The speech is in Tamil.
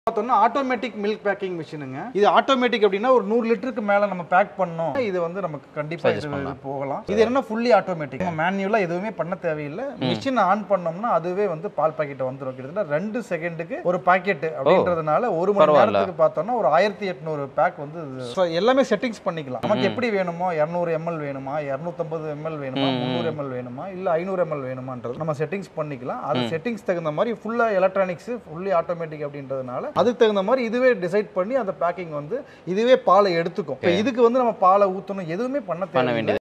பார்த்தோம்னா ஆட்டோமேட்டிக் மில்க் பேக்கிங் மிஷினுங்க இது ஆட்டோமேட்டிக் அப்படின்னா ஒரு நூறு லிட்டருக்கு மேல நம்ம பேக் பண்ணோம் இது வந்து நமக்கு கண்டிப்பா Suggest இது பண்ணலாம். போகலாம் இது என்ன ஃபுல்லி ஆட்டோமேட்டிக் நம்ம மேனுவலா எதுவுமே பண்ண தேவையில்லை மிஷின் ஆன் பண்ணோம்னா அதுவே வந்து பால் பாக்கெட் வந்துடும் கிட்டத்தட்ட ரெண்டு செகண்டுக்கு ஒரு பாக்கெட் அப்படின்றதுனால ஒரு மணி பரவாயில்ல. நேரத்துக்கு பார்த்தோம்னா ஒரு ஆயிரத்தி எட்நூறு பேக் வந்து இது- So, எல்லாமே செட்டிங்ஸ் பண்ணிக்கலாம் நமக்கு எப்படி வேணுமோ இரநூறு எம்எல் வேணுமா இரநூத்தம்பது எம்எல் வேணுமா முந்நூறு எம்எல் வேணுமா இல்ல ஐநூறு எம்எல் வேணுமான்றது நம்ம செட்டிங்ஸ் பண்ணிக்கலாம் அது செட்டிங்ஸ் தகுந்த மாதிரி ஃபுல்லா எலக்ட்ரானிக்ஸ் ஃபுல்லி ஆட்டோமேட்டிக் அப்படின்றதுனால அதுக்கு தகுந்த மாதிரி இதுவே டிசைட் பண்ணி அந்த பேக்கிங் வந்து இதுவே பாலை எடுத்துக்கும் இப்ப இதுக்கு வந்து நம்ம பாலை ஊத்தணும் எதுவுமே பண்ண பண்ண தேவை வேண்டியது